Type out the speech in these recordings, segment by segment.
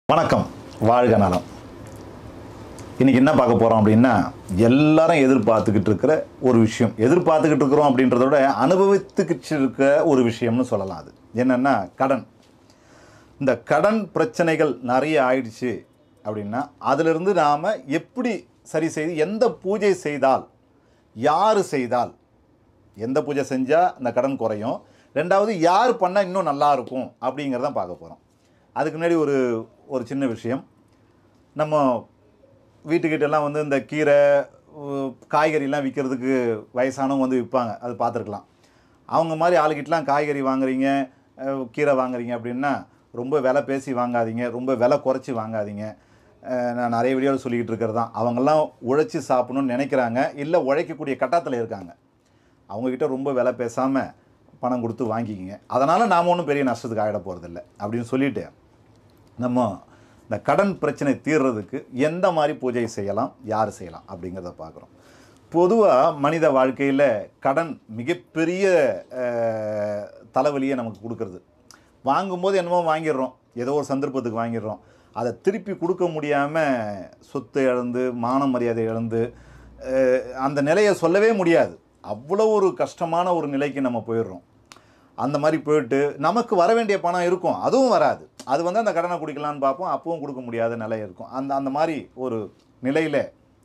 வணக்கம் வாழ்க நலம் இன்னைக்கு என்ன பார்க்க போகிறோம் அப்படின்னா எல்லாரும் எதிர்பார்த்துக்கிட்டு இருக்கிற ஒரு விஷயம் எதிர்பார்த்துக்கிட்டு இருக்கிறோம் அப்படின்றத விட அனுபவித்துக்கிட்டு இருக்க ஒரு விஷயம்னு சொல்லலாம் அது என்னென்னா கடன் இந்த கடன் பிரச்சனைகள் நிறைய ஆயிடுச்சு அப்படின்னா அதிலிருந்து நாம் எப்படி சரி செய்து எந்த பூஜை செய்தால் யார் செய்தால் எந்த பூஜை செஞ்சால் அந்த கடன் குறையும் ரெண்டாவது யார் பண்ணால் இன்னும் நல்லா இருக்கும் அப்படிங்கிறத பார்க்க போகிறோம் அதுக்கு முன்னாடி ஒரு ஒரு சின்ன விஷயம் நம்ம வீட்டுக்கிட்டலாம் வந்து இந்த கீரை உ- காய்கறிலாம் விற்கிறதுக்கு வயசானவங்க வந்து விற்பாங்க அது பார்த்துருக்கலாம் அவங்க மாதிரி ஆளுகிட்டலாம் காய்கறி வாங்குறீங்க அஹ், கீரை வாங்குறீங்க அப்படின்னா ரொம்ப விலை பேசி வாங்காதீங்க ரொம்ப விலை குறைச்சி வாங்காதீங்க அஹ், நான் நிறைய வீடியோவில் சொல்லிக்கிட்டு இருக்கிறது தான் அவங்கெல்லாம் உழைச்சி சாப்பிடணும்னு நினைக்கிறாங்க இல்லை உழைக்கக்கூடிய கட்டத்தில் இருக்காங்க அவங்கக்கிட்ட ரொம்ப விலை பேசாமல் பணம் கொடுத்து வாங்கிக்கிங்க அதனால் நாம் ஒன்றும் பெரிய நஷ்டத்துக்கு ஆகிட போகிறதில்ல அப்படின்னு சொல்லிட்டு நம்ம இந்த கடன் பிரச்சனை தீர்றதுக்கு எந்த மாதிரி பூஜை செய்யலாம் யார் செய்யலாம் அப்படிங்கிறத பார்க்குறோம் பொதுவாக மனித வாழ்க்கையில் கடன் மிகப்பெரிய அஹ், தலைவலியை நமக்கு கொடுக்கறது வாங்கும்போது என்னமோ வாங்கிடுறோம் ஏதோ ஒரு சந்தர்ப்பத்துக்கு வாங்கிடுறோம் அதை திருப்பி கொடுக்க முடியாமல் சொத்து இழந்து மான மரியாதை இழந்து அஹ், அந்த நிலையை சொல்லவே முடியாது அவ்வளோ ஒரு கஷ்டமான ஒரு நிலைக்கு நம்ம போயிடுறோம் அந்த மாதிரி போயிட்டு நமக்கு வர வேண்டிய பணம் இருக்கும் அதுவும் வராது அது வந்து அந்த கடனை குடிக்கலான்னு பார்ப்போம் அப்பவும் கொடுக்க முடியாத நிலை இருக்கும் அந்த அந்த மாதிரி ஒரு நிலையில்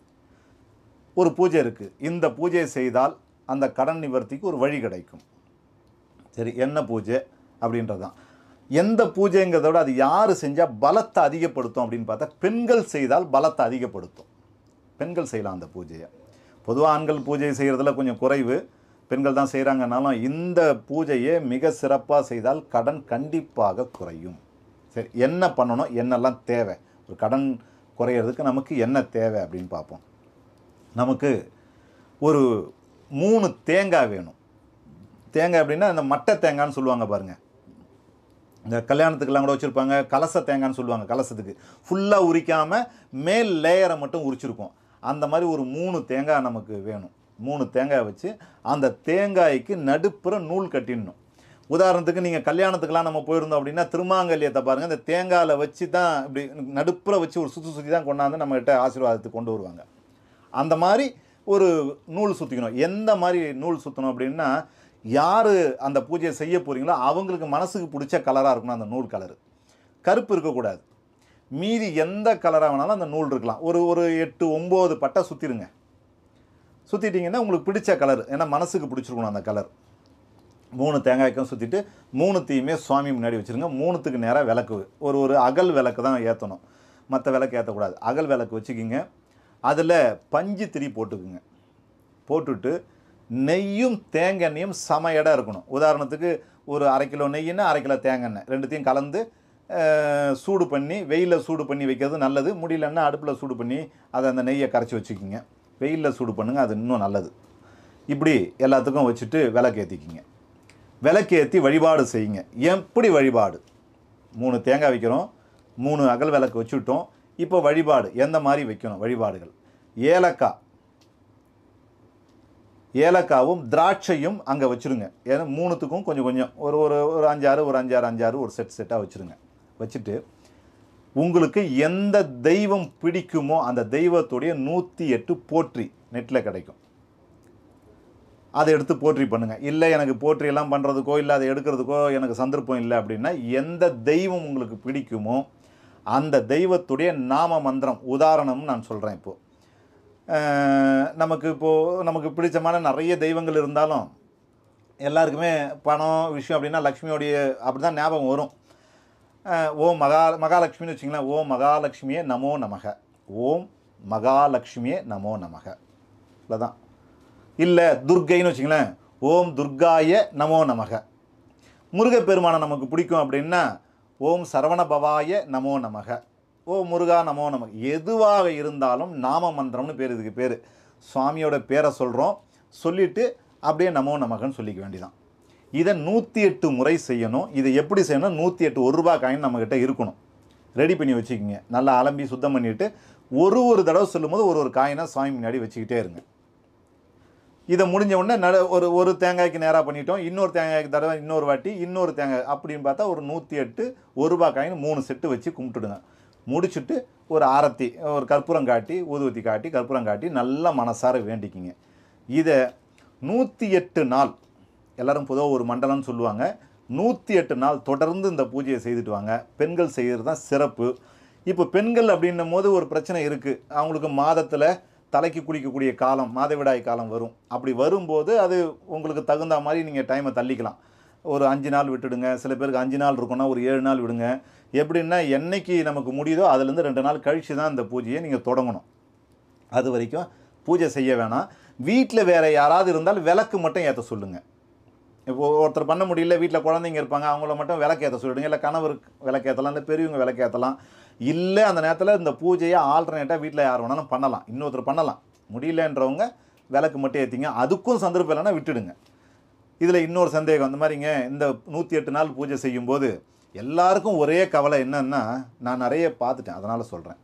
ஒரு பூஜை இருக்குது இந்த பூஜையை செய்தால் அந்த கடன் நிவர்த்திக்கு ஒரு வழி கிடைக்கும் சரி என்ன பூஜை அப்படின்றது தான் எந்த பூஜைங்கிறத விட அது யார் செஞ்சால் பலத்தை அதிகப்படுத்தும் அப்படின்னு பார்த்தா பெண்கள் செய்தால் பலத்தை அதிகப்படுத்தும் பெண்கள் செய்யலாம் அந்த பூஜையை பொதுவாக ஆண்கள் பூஜை செய்கிறதுல கொஞ்சம் குறைவு பெண்கள் தான் செய்கிறாங்கனாலும் இந்த பூஜையை மிக சிறப்பாக செய்தால் கடன் கண்டிப்பாக குறையும் சரி என்ன பண்ணணும் என்னெல்லாம் தேவை ஒரு கடன் குறையிறதுக்கு நமக்கு என்ன தேவை அப்படின்னு பார்ப்போம் நமக்கு ஒரு மூணு தேங்காய் வேணும் தேங்காய் அப்படின்னா இந்த மட்டை தேங்காய்னு சொல்லுவாங்க பாருங்கள் இந்த கல்யாணத்துக்கெல்லாம் கூட வச்சுருப்பாங்க கலச தேங்காய்னு சொல்லுவாங்க கலசத்துக்கு ஃபுல்லாக உரிக்காமல் மேல் லேயரை மட்டும் உரிச்சிருக்கோம் அந்த மாதிரி ஒரு மூணு தேங்காய் நமக்கு வேணும் மூணு தேங்காய் வச்சு அந்த தேங்காய்க்கு நடுப்புற நூல் கட்டிடணும் உதாரணத்துக்கு நீங்கள் கல்யாணத்துக்கெல்லாம் நம்ம போயிருந்தோம் அப்படின்னா திருமாங்கல்யத்தை பாருங்கள் இந்த தேங்காயில் வச்சு தான் இப்படி நடுப்புற வச்சு ஒரு சுற்றி சுற்றி தான் கொண்டாந்து நம்மகிட்ட ஆசீர்வாதத்துக்கு கொண்டு வருவாங்க அந்த மாதிரி ஒரு நூல் சுற்றிக்கணும் எந்த மாதிரி நூல் சுற்றணும் அப்படின்னா யார் அந்த பூஜையை செய்ய போகிறீங்களோ அவங்களுக்கு மனசுக்கு பிடிச்ச கலராக இருக்கணும் அந்த நூல் கலரு கருப்பு இருக்கக்கூடாது மீதி எந்த கலராக வேணாலும் அந்த நூல் இருக்கலாம் ஒரு ஒரு எட்டு ஒம்பது பட்டை சுற்றிருங்க சுற்றிட்டிங்கன்னா உங்களுக்கு பிடிச்ச கலர் ஏன்னா மனசுக்கு பிடிச்சிருக்கணும் அந்த கலர் மூணு தேங்காய்க்கும் சுற்றிட்டு மூணுத்தையுமே சுவாமி முன்னாடி வச்சுருங்க மூணுத்துக்கு நேராக விளக்கு ஒரு ஒரு அகல் விளக்கு தான் ஏற்றணும் மற்ற விளக்கு ஏற்றக்கூடாது அகல் விளக்கு வச்சுக்கிங்க அதில் பஞ்சு திரி போட்டுக்குங்க போட்டுட்டு நெய்யும் தேங்காய் சம இடம் இருக்கணும் உதாரணத்துக்கு ஒரு அரை கிலோ நெய்யின்னா அரை கிலோ தேங்காய் ரெண்டுத்தையும் கலந்து அஹ், சூடு பண்ணி வெயிலில் சூடு பண்ணி வைக்கிறது நல்லது முடியலன்னா அடுப்பில் சூடு பண்ணி அதை அந்த நெய்யை கரைச்சி வச்சுக்கிங்க வெயிலில் சூடு பண்ணுங்கள் அது இன்னும் நல்லது இப்படி எல்லாத்துக்கும் வச்சுட்டு விளக்கு ஏற்றிக்கிங்க விளக்கு ஏற்றி வழிபாடு செய்யுங்க எப்படி வழிபாடு மூணு தேங்காய் வைக்கிறோம் மூணு அகல் விளக்கு வச்சுட்டோம் இப்போ வழிபாடு எந்த மாதிரி வைக்கணும் வழிபாடுகள் ஏலக்காய் ஏலக்காவும் திராட்சையும் அங்கே வச்சுருங்க ஏன்னா மூணுத்துக்கும் கொஞ்சம் கொஞ்சம் ஒரு ஒரு ஒரு அஞ்சாறு ஒரு அஞ்சாறு அஞ்சாறு ஒரு செட் செட்டாக வச்சுருங்க வச்சுட்டு உங்களுக்கு எந்த தெய்வம் பிடிக்குமோ அந்த தெய்வத்துடைய நூற்றி எட்டு போற்றி நெட்டில் கிடைக்கும் அதை எடுத்து போற்றி பண்ணுங்க இல்லை எனக்கு போற்றி எல்லாம் பண்ணுறதுக்கோ இல்லை அதை எடுக்கிறதுக்கோ எனக்கு சந்தர்ப்பம் இல்லை அப்படின்னா எந்த தெய்வம் உங்களுக்கு பிடிக்குமோ அந்த தெய்வத்துடைய நாம மந்திரம் உதாரணம் நான் சொல்கிறேன் இப்போது அஹ் நமக்கு இப்போது நமக்கு பிடிச்சமான நிறைய தெய்வங்கள் இருந்தாலும் எல்லாருக்குமே பணம் விஷயம் அப்படின்னா லக்ஷ்மியோடைய அப்படி தான் ஞாபகம் வரும் அஹ் ஓம் மகா மகாலட்சுமின்னு வச்சிங்களேன் ஓம் மகாலட்சுமியே நமோ நமக ஓம் மகாலட்சுமியே நமோ நமக இவ்வளோதான் இல்லை துர்க்கைன்னு வச்சிங்களேன் ஓம் துர்காய நமோ நமக முருகப்பெருமானை நமக்கு பிடிக்கும் அப்படின்னா ஓம் சரவண பவாய நமோ நமக ஓ முருகா நமோ நமக எதுவாக இருந்தாலும் நாம மந்திரம்னு பேர் இதுக்கு பேர் சுவாமியோட பேரை சொல்கிறோம் சொல்லிட்டு அப்படியே நமோ நமகன்னு சொல்லிக்க வேண்டியதான் இதை நூற்றி எட்டு முறை செய்யணும் இதை எப்படி செய்யணும் நூற்றி எட்டு ஒரு ரூபா காயின் நம்மக்கிட்ட இருக்கணும் ரெடி பண்ணி வச்சுக்கிங்க நல்லா அலம்பி சுத்தம் பண்ணிவிட்டு ஒரு ஒரு தடவை சொல்லும்போது ஒரு ஒரு காயினை சுவாமி முன்னாடி வச்சுக்கிட்டே இருங்க இதை முடிஞ்ச உடனே நட ஒரு ஒரு தேங்காய்க்கு நேராக பண்ணிட்டோம் இன்னொரு தேங்காய்க்கு தடவை இன்னொரு வாட்டி இன்னொரு தேங்காய் அப்படின்னு பார்த்தா ஒரு நூற்றி எட்டு ஒரு ரூபா காயின் மூணு செட்டு வச்சு கும்பிட்டுடுங்க முடிச்சுட்டு ஒரு ஆரத்தி ஒரு கற்பூரம் காட்டி ஊதுவத்தி காட்டி கற்பூரம் காட்டி நல்ல மனசார வேண்டிக்கிங்க இதை நூற்றி எட்டு நாள் எல்லாரும் பொதுவாக ஒரு மண்டலம்னு சொல்லுவாங்க நூற்றி எட்டு நாள் தொடர்ந்து இந்த பூஜையை செய்துட்டு வாங்க பெண்கள் செய்கிறது தான் சிறப்பு இப்போ பெண்கள் அப்படின்னும் போது ஒரு பிரச்சனை இருக்குது அவங்களுக்கு மாதத்தில் தலைக்கு குளிக்கக்கூடிய காலம் மாதவிடாய் காலம் வரும் அப்படி வரும்போது அது உங்களுக்கு தகுந்த மாதிரி நீங்கள் டைமை தள்ளிக்கலாம் ஒரு அஞ்சு நாள் விட்டுடுங்க சில பேருக்கு அஞ்சு நாள் இருக்குன்னா ஒரு ஏழு நாள் விடுங்க எப்படின்னா என்னைக்கு நமக்கு முடியுதோ அதுலேருந்து ரெண்டு நாள் கழித்து தான் இந்த பூஜையை நீங்கள் தொடங்கணும் அது வரைக்கும் பூஜை செய்ய வேணாம் வீட்டில் வேறு யாராவது இருந்தால் விளக்கு மட்டும் ஏற்ற சொல்லுங்கள் இப்போ ஒருத்தர் பண்ண முடியல வீட்டில் குழந்தைங்க இருப்பாங்க அவங்கள மட்டும் விளக்கேற்ற சொல்லிடுங்க இல்லை கணவருக்கு விளக்கேற்றலாம் இல்லை பெரியவங்க விளக்கேற்றலாம் இல்லை அந்த நேரத்தில் இந்த பூஜையை ஆல்டர்னேட்டாக வீட்டில் யார் வேணாலும் பண்ணலாம் இன்னொருத்தர் பண்ணலாம் முடியலன்றவங்க விளக்கு மட்டும் ஏற்றிங்க அதுக்கும் சந்தர்ப்பம் இல்லைன்னா விட்டுடுங்க இதில் இன்னொரு சந்தேகம் அந்த மாதிரிங்க இந்த நூற்றி எட்டு நாள் பூஜை செய்யும்போது எல்லாருக்கும் ஒரே கவலை என்னன்னா நான் நிறைய பார்த்துட்டேன் அதனால் சொல்கிறேன்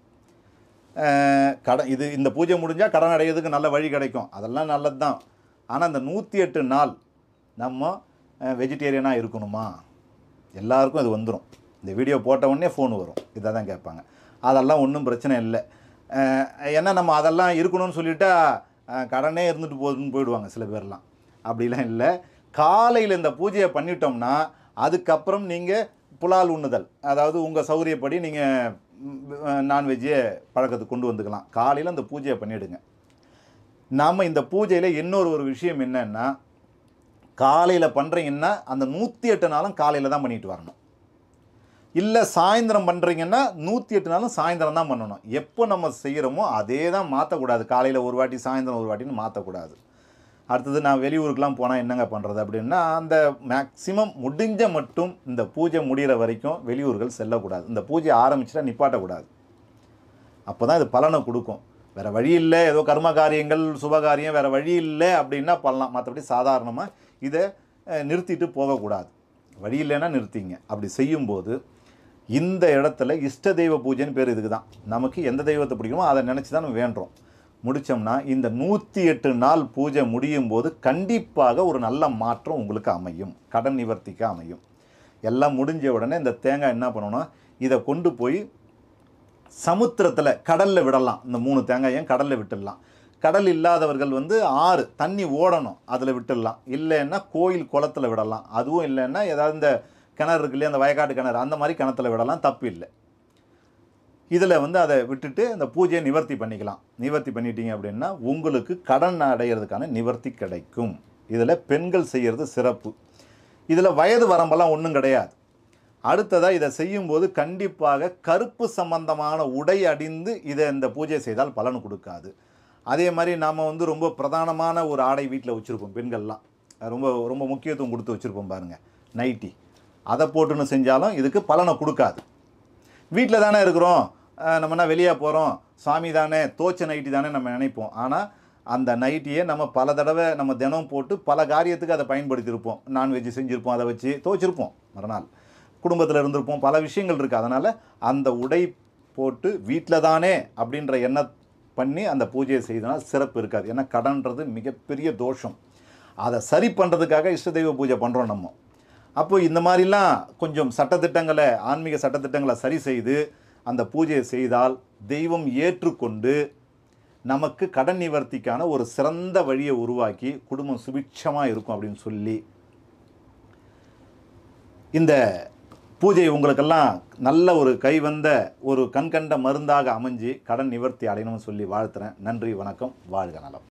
கடன் இது இந்த பூஜை முடிஞ்சால் கடன் அடையிறதுக்கு நல்ல வழி கிடைக்கும் அதெல்லாம் நல்லது தான் ஆனால் இந்த நூற்றி எட்டு நாள் நம்ம வெஜிடேரியனாக இருக்கணுமா எல்லாருக்கும் இது வந்துடும் இந்த வீடியோ போட்ட உடனே ஃபோன் வரும் இதை தான் கேட்பாங்க அதெல்லாம் ஒன்றும் பிரச்சனை இல்லை அஹ், ஏன்னா நம்ம அதெல்லாம் இருக்கணும்னு சொல்லிட்டா அஹ், கடனே இருந்துட்டு போகுதுன்னு போயிடுவாங்க சில பேர்லாம் அப்படிலாம் இல்லை காலையில் இந்த பூஜையை பண்ணிட்டோம்னா அதுக்கப்புறம் நீங்கள் புலால் உண்ணுதல் அதாவது உங்கள் சௌகரியப்படி நீங்கள் நான்வெஜ்ஜே பழக்கத்துக்கு கொண்டு வந்துக்கலாம் காலையில் அந்த பூஜையை பண்ணிவிடுங்க நாம் இந்த பூஜையில் இன்னொரு ஒரு விஷயம் என்னன்னா காலையில் பண்ணுறீங்கன்னா அந்த நூற்றி எட்டு நாளும் காலையில் தான் பண்ணிட்டு வரணும் இல்லை சாயந்தரம் பண்ணுறீங்கன்னா நூற்றி எட்டு நாளும் சாயந்தரம் தான் பண்ணணும் எப்போ நம்ம செய்கிறோமோ அதே தான் மாற்றக்கூடாது காலையில் ஒரு வாட்டி சாயந்தரம் ஒரு வாட்டின்னு மாற்றக்கூடாது அடுத்தது நான் வெளியூருக்குலாம் போனால் என்னங்க பண்ணுறது அப்படின்னா அந்த மேக்ஸிமம் முடிஞ்ச மட்டும் இந்த பூஜை முடிகிற வரைக்கும் வெளியூர்கள் செல்லக்கூடாது இந்த பூஜை ஆரம்பிச்சுட்டா நிப்பாட்டக்கூடாது அப்போ தான் இது பலனை கொடுக்கும் வேறு வழி இல்லை ஏதோ கர்ம காரியங்கள் சுபகாரியம் வேறு வழி இல்லை அப்படின்னா பண்ணலாம் மற்றபடி சாதாரணமாக இதை அஹ், நிறுத்திட்டு போகக்கூடாது வழி இல்லைன்னா நிறுத்திங்க அப்படி செய்யும்போது இந்த இடத்துல இஷ்ட தெய்வ பூஜைன்னு பேர் இதுக்கு தான் நமக்கு எந்த தெய்வத்தை பிடிக்குமோ அதை நினச்சி தான் நம்ம வேண்டுறோம் முடித்தோம்னா இந்த நூற்றி எட்டு நாள் பூஜை முடியும் போது கண்டிப்பாக ஒரு நல்ல மாற்றம் உங்களுக்கு அமையும் கடன் நிவர்த்திக்கு அமையும் எல்லாம் முடிஞ்ச உடனே இந்த தேங்காய் என்ன பண்ணணும் இதை கொண்டு போய் சமுத்திரத்தில் கடலில் விடலாம் இந்த மூணு தேங்காயும் கடலில் விட்டுடலாம் கடல் இல்லாதவர்கள் வந்து ஆறு தண்ணி ஓடணும் அதில் விட்டுடலாம் இல்லைன்னா கோயில் குளத்துல விடலாம் அதுவும் இல்லைன்னா ஏதாவது இந்த கிணறு இருக்கு இல்லையா அந்த வயக்காட்டு கிணறு அந்த மாதிரி கிணத்துல விடலாம் தப்பு இல்லை இதில் வந்து அதை விட்டுட்டு அந்த பூஜையை நிவர்த்தி பண்ணிக்கலாம் நிவர்த்தி பண்ணிட்டீங்க அப்படின்னா உங்களுக்கு கடன் அடையிறதுக்கான நிவர்த்தி கிடைக்கும் இதில் பெண்கள் செய்கிறது சிறப்பு இதில் வயது வரம்பெல்லாம் ஒன்றும் கிடையாது அடுத்ததாக இதை செய்யும்போது கண்டிப்பாக கருப்பு சம்பந்தமான உடை அணிந்து இதை இந்த பூஜை செய்தால் பலன் கொடுக்காது அதே மாதிரி நாம் வந்து ரொம்ப பிரதானமான ஒரு ஆடை வீட்டில் வச்சுருப்போம் பெண்கள்லாம் ரொம்ப ரொம்ப முக்கியத்துவம் கொடுத்து வச்சுருப்போம் பாருங்கள் நைட்டி அதை போட்டுன்னு செஞ்சாலும் இதுக்கு பலனை கொடுக்காது வீட்டில் தானே இருக்கிறோம் அஹ் நம்ம என்ன வெளியே போகிறோம் சாமி தானே தோச்ச நைட்டி தானே நம்ம நினைப்போம் ஆனால் அந்த நைட்டியை நம்ம பல தடவை நம்ம தினம் போட்டு பல காரியத்துக்கு அதை பயன்படுத்தியிருப்போம் நான்வெஜ் செஞ்சுருப்போம் அதை வச்சு துவைச்சிருப்போம் மறுநாள் குடும்பத்தில் இருந்திருப்போம் பல விஷயங்கள் இருக்குது அதனால் அந்த உடை போட்டு வீட்டில் தானே அப்படின்ற எண்ணம் பண்ணி அந்த பூஜையை செய்தனால் சிறப்பு இருக்காது ஏன்னா கடன்றது மிகப்பெரிய தோஷம் அதை சரி பண்ணுறதுக்காக இஷ்ட தெய்வ பூஜை பண்ணுறோம் நம்ம அப்போ இந்த மாதிரிலாம் கொஞ்சம் சட்டத்திட்டங்களை ஆன்மீக சட்டத்திட்டங்களை சரி செய்து அந்த பூஜையை செய்தால் தெய்வம் ஏற்றுக்கொண்டு நமக்கு கடன் நிவர்த்திக்கான ஒரு சிறந்த வழியை உருவாக்கி குடும்பம் சுபிட்சமாக இருக்கும் அப்படின்னு சொல்லி இந்த பூஜை உங்களுக்கெல்லாம் நல்ல ஒரு கைவந்த ஒரு கண்கண்ட மருந்தாக அமைஞ்சு கடன் நிவர்த்தி அடையணும்னு சொல்லி வாழ்த்துறேன் நன்றி வணக்கம் வாழ்க நலம்